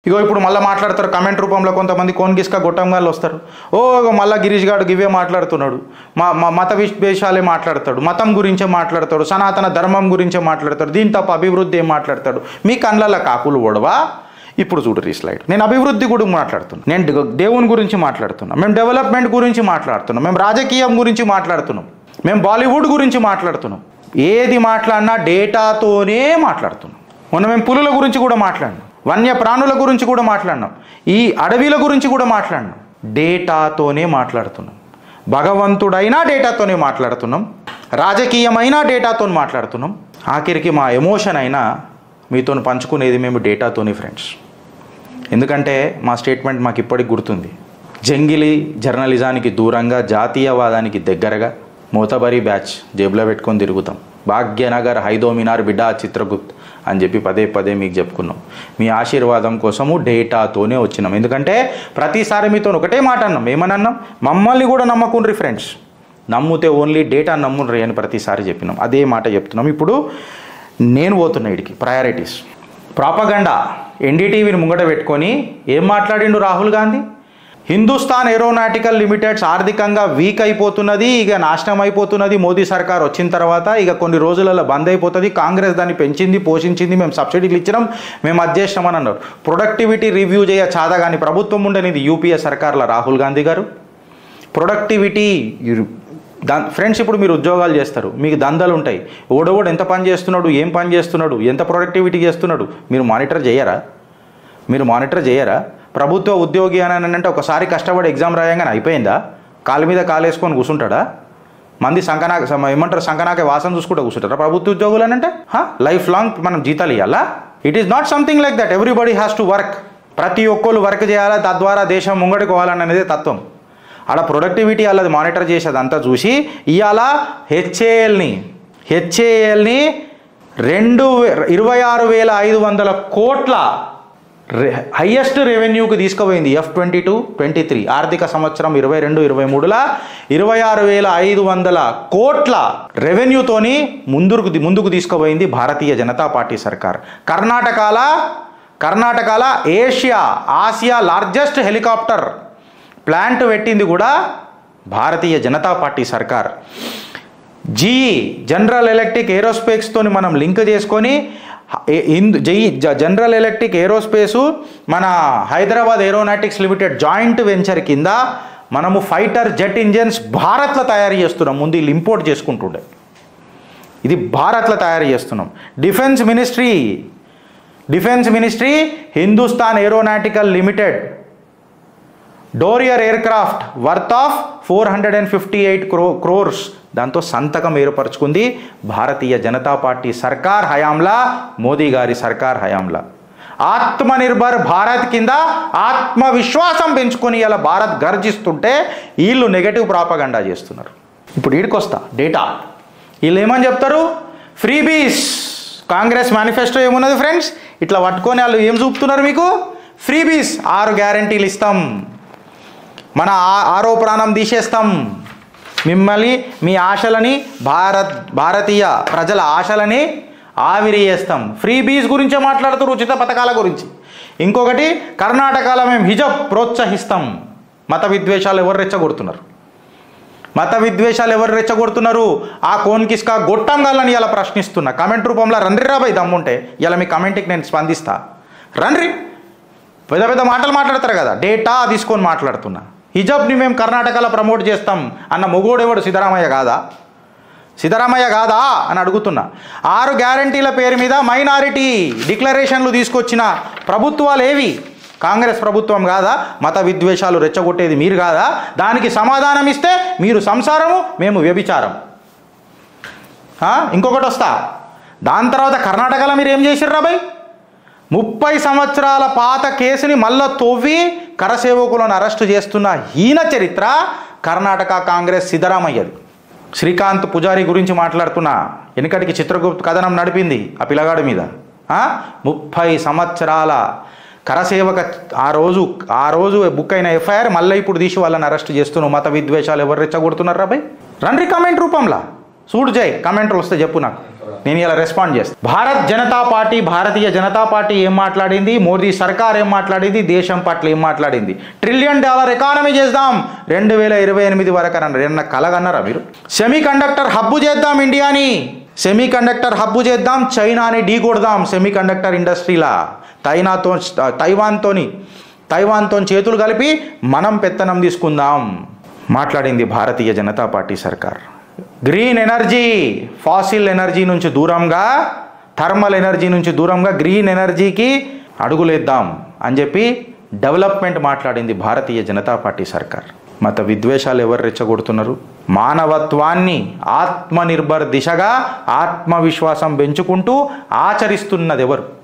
ఇగో ఇప్పుడు మళ్ళీ మాట్లాడతారు కమెంట్ రూపంలో కొంతమంది కోన్గిస్క గొట్టంగాళ్ళు వస్తారు ఓ ఇగో మళ్ళీ గిరీష్ గారు గివే మాట్లాడుతున్నాడు మా మా మత విద్వేషాలే మాట్లాడతాడు మతం గురించే మాట్లాడతాడు సనాతన ధర్మం గురించే మాట్లాడతాడు దీని తప్ప అభివృద్ధి ఏం మాట్లాడతాడు మీ కళ్ళల్లో కాకులు ఓడవా ఇప్పుడు చూడరు ఈ స్లైడ్ నేను అభివృద్ధి గురించి మాట్లాడుతున్నా నేను దే- దేవుని గురించి మాట్లాడుతున్నా మేము డెవలప్మెంట్ గురించి మాట్లాడుతున్నాం మేము రాజకీయం గురించి మాట్లాడుతున్నాం మేము బాలీవుడ్ గురించి మాట్లాడుతున్నాం ఏది మాట్లాడినా డేటాతోనే మాట్లాడుతున్నాం మొన్న మేము పులుల గురించి కూడా మాట్లాడినాం వన్య ప్రాణుల గురించి కూడా మాట్లాడినాం ఈ అడవిల గురించి కూడా మాట్లాడినాం డేటాతోనే మాట్లాడుతున్నాం భగవంతుడైనా డేటాతోనే మాట్లాడుతున్నాం రాజకీయమైనా డేటాతో మాట్లాడుతున్నాం ఆఖరికి మా ఎమోషన్ అయినా మీతో పంచుకునేది మేము డేటాతోనే ఫ్రెండ్స్ ఎందుకంటే మా స్టేట్మెంట్ మాకు ఇప్పటికి గుర్తుంది జంగిలీ జర్నలిజానికి దూరంగా జాతీయవాదానికి దగ్గరగా మోతబరి బ్యాచ్ జేబులో పెట్టుకొని తిరుగుతాం భాగ్యనగర్ హైదోమినార్ బిడ్డా చిత్రగుప్త్ అని చెప్పి పదే పదే మీకు చెప్పుకున్నాం మీ ఆశీర్వాదం కోసము డేటాతోనే వచ్చినాం ఎందుకంటే ప్రతిసారి మీతో ఒకటే మాట అన్నాం ఏమని అన్నాం మమ్మల్ని కూడా నమ్మకుండ్రి ఫ్రెండ్స్ నమ్ముతే ఓన్లీ డేటా నమ్ముండ్రి అని ప్రతిసారి చెప్పినాం అదే మాట చెప్తున్నాం ఇప్పుడు నేను పోతున్నా ఇడికి ప్రయారిటీస్ ప్రాపగండా ఎన్డీటీవీని ముంగట పెట్టుకొని ఏం మాట్లాడిండు రాహుల్ గాంధీ హిందుస్థాన్ ఏరోనాటికల్ లిమిటెడ్స్ ఆర్థికంగా వీక్ అయిపోతున్నది ఇక నాశనం అయిపోతున్నది మోదీ సర్కార్ వచ్చిన తర్వాత ఇక కొన్ని రోజులలో బంద్ అయిపోతుంది కాంగ్రెస్ దాన్ని పెంచింది పోషించింది మేము సబ్సిడీలు ఇచ్చినాం మేము అది చేసినామని అన్నారు ప్రొడక్టివిటీ రివ్యూ చేయ చాదగాని ప్రభుత్వం ఉండనిది యూపీఏ సర్కార్ల రాహుల్ గాంధీ గారు ప్రొడక్టివిటీ దా ఫ్రెండ్స్ ఇప్పుడు మీరు ఉద్యోగాలు చేస్తారు మీకు దందాలు ఉంటాయి ఓడోడు ఎంత పని చేస్తున్నాడు ఏం పని చేస్తున్నాడు ఎంత ప్రొడక్టివిటీ చేస్తున్నాడు మీరు మానిటర్ చేయరా మీరు మానిటర్ చేయరా ప్రభుత్వ ఉద్యోగి అని అంటే ఒకసారి కష్టపడి ఎగ్జామ్ రాయంగానే అయిపోయిందా కాలు మీద కాలు వేసుకొని కూర్చుంటాడా మంది సంకనాక సమ- ఏమంటారు సంకనాకే వాసన చూసుకుంటూ కూర్చుంటారా ప్రభుత్వ ఉద్యోగులు అని అంటే లైఫ్ లాంగ్ మనం జీతాలు ఇవ్వాలా it is not something like that everybody has to work ప్రతి ఒక్కరు వర్క్ చేయాలా తద్వారా దేశం ముంగడికి పోవాలనేదే తత్వం ఆడ ప్రొడక్టివిటీ అల్లది మానిటర్ చేసేది అంతా చూసి ఇవాళ హెచ్ఏఎల్ని హెచ్ఏఎల్ని రెండు వే- ఇరవై ఆరు వేల ఐదు వందల కోట్ల హయ్యెస్ట్ రెవెన్యూకి తీసుకుపోయింది F twenty two twenty three ఆర్థిక సంవత్సరం ఇరవై రెండు ఇరవై మూడులా ఇరవై ఆరు వేల ఐదు వందల కోట్ల రెవెన్యూతోని ముందుకు ముందుకు తీసుకుపోయింది భారతీయ జనతా పార్టీ సర్కార్ కర్ణాటకల కర్ణాటకల ఏషియా ఆసియా లార్జెస్ట్ హెలికాప్టర్ ప్లాంట్ పెట్టింది కూడా భారతీయ జనతా పార్టీ సర్కార్ జీఈ జనరల్ ఎలక్ట్రిక్ ఏరోస్పేస్తో మనం లింక్ చేసుకొని ఏ- ఇందు జై జ- జనరల్ ఎలక్ట్రిక్ ఏరోస్పేసు మన Hyderabad aeronautics limited joint venture కింద మనము ఫైటర్ జెట్ ఇంజన్స్ భారత్లో తయారు చేస్తున్నాం ముందు వీళ్ళు ఇంపోర్ట్ చేసుకుంటుండే ఇది భారత్లో తయారు చేస్తున్నాం defence ministry defence ministry Hindustan aeronautical limited Dornier aircraft worth of four hundred and fifty eight crore crores దాంతో సంతకం ఏర్పరచుకుంది భారతీయ జనతా పార్టీ సర్కార్ హయాంలా మోదీ గారి సర్కార్ హయాంలా ఆత్మనిర్భర్ భారత్ కింద ఆత్మవిశ్వాసం పెంచుకొని ఇలా భారత్ గర్జిస్తుంటే వీళ్ళు నెగటివ్ ప్రాపగండా చేస్తున్నారు ఇప్పుడు ఈడికొస్తా డేటా వీళ్ళు ఏమని చెప్తారు ఫ్రీబీస్ కాంగ్రెస్ మేనిఫెస్టో ఏమున్నది ఫ్రెండ్స్ ఇట్లా పట్టుకొని వాళ్ళు ఏం చూపుతున్నారు మీకు ఫ్రీబీస్ ఆరు గ్యారంటీలు ఇస్తాం మన ఆ- ఆరో ప్రాణం తీసేస్తాం మిమ్మల్ని మీ ఆశలని భారత్ భారతీయ ప్రజల ఆశలని ఆవిరి చేస్తాం ఫ్రీ బీస్ గురించే మాట్లాడుతారు ఉచిత పథకాల గురించి ఇంకొకటి కర్ణాటకలో మేము హిజబ్ ప్రోత్సహిస్తాం మత విద్వేషాలు ఎవరు రెచ్చగొడుతున్నారు మత విద్వేషాలు ఎవరు రెచ్చగొడుతున్నారు ఆ కోన్కిస్కా గొట్టం గల్లని ఇలా ప్రశ్నిస్తున్నా కమెంట్ రూపంలో రండ్రి రాబాయి దమ్ముంటే ఇలా మీ కమెంట్కి నేను స్పందిస్తా రండ్రి పెద్ద పెద్ద మాటలు మాట్లాడతారు కదా డేటా తీసుకొని మాట్లాడుతున్నా హిజబ్ని మేము కర్ణాటకలో ప్రమోట్ చేస్తాం అన్న మొగోడెవడు సిద్ధరామయ్య కాదా సిద్ధరామయ్య కాదా అని అడుగుతున్నా ఆరు గ్యారంటీల పేరు మీద మైనారిటీ డిక్లరేషన్లు తీసుకొచ్చిన ప్రభుత్వాలు ఏవి కాంగ్రెస్ ప్రభుత్వం కాదా మత విద్వేషాలు రెచ్చగొట్టేది మీరు కాదా దానికి సమాధానం ఇస్తే మీరు సంసారము మేము వ్యభిచారం ఆ? ఇంకొకటి వస్తా దాని తర్వాత కర్ణాటకలో మీరు ఏం చేసిర్రా బాయ్ ముప్పై సంవత్సరాల పాత కేసుని మళ్ళా తవ్వి కరసేవకులను అరెస్టు చేస్తున్న హీన చరిత్ర కర్ణాటక కాంగ్రెస్ సిద్ధరామయ్యది శ్రీకాంత్ పుజారి గురించి మాట్లాడుతున్నా వెనుకటికి చిత్రగుప్త కథనం నడిపింది ఆ పిల్లగాడి మీద ఆ? ముప్పై సంవత్సరాల కరసేవక ఆ రోజు ఆ రోజు బుక్ అయిన ఎఫ్ఐఆర్ మళ్ళీ ఇప్పుడు తీసి వాళ్ళని అరెస్ట్ చేస్తున్నావు మత విద్వేషాలు ఎవరు రెచ్చగొడుతున్నారు రాబాయ్ రండి కామెంట్ రూపంలో సూడు చేయి కమెంట్లు వస్తే చెప్పు నాకు నేను ఇలా రెస్పాండ్ చేస్తాను భారత్ జనతా పార్టీ భారతీయ జనతా పార్టీ ఏం మాట్లాడింది మోదీ సర్కార్ ఏం మాట్లాడింది దేశం పట్ల ఏం మాట్లాడింది ట్రిలియన్ డాలర్ ఎకానమీ చేద్దాం రెండు వేల ఇరవై ఎనిమిది వరకు అన్నారు ఏమన్నా కలగన్నారా మీరు సెమీ కండక్టర్ హబ్బు చేద్దాం ఇండియాని సెమీ కండక్టర్ హబ్బు చేద్దాం చైనాని ఢీ కొడదాం సెమీ కండక్టర్ ఇండస్ట్రీలా తైనాతో తైవాన్తోని తైవాన్తో చేతులు కలిపి మనం పెత్తనం తీసుకుందాం మాట్లాడింది భారతీయ జనతా పార్టీ సర్కార్ గ్రీన్ ఎనర్జీ ఫాసిల్ ఎనర్జీ నుంచి దూరంగా థర్మల్ ఎనర్జీ నుంచి దూరంగా గ్రీన్ ఎనర్జీకి అడుగులేద్దాం అని చెప్పి డెవలప్మెంట్ మాట్లాడింది భారతీయ జనతా పార్టీ సర్కార్ మత విద్వేషాలు ఎవరు రెచ్చగొడుతున్నారు మానవత్వాన్ని ఆత్మనిర్భర్ దిశగా ఆత్మవిశ్వాసం పెంచుకుంటూ ఆచరిస్తున్నది ఎవరు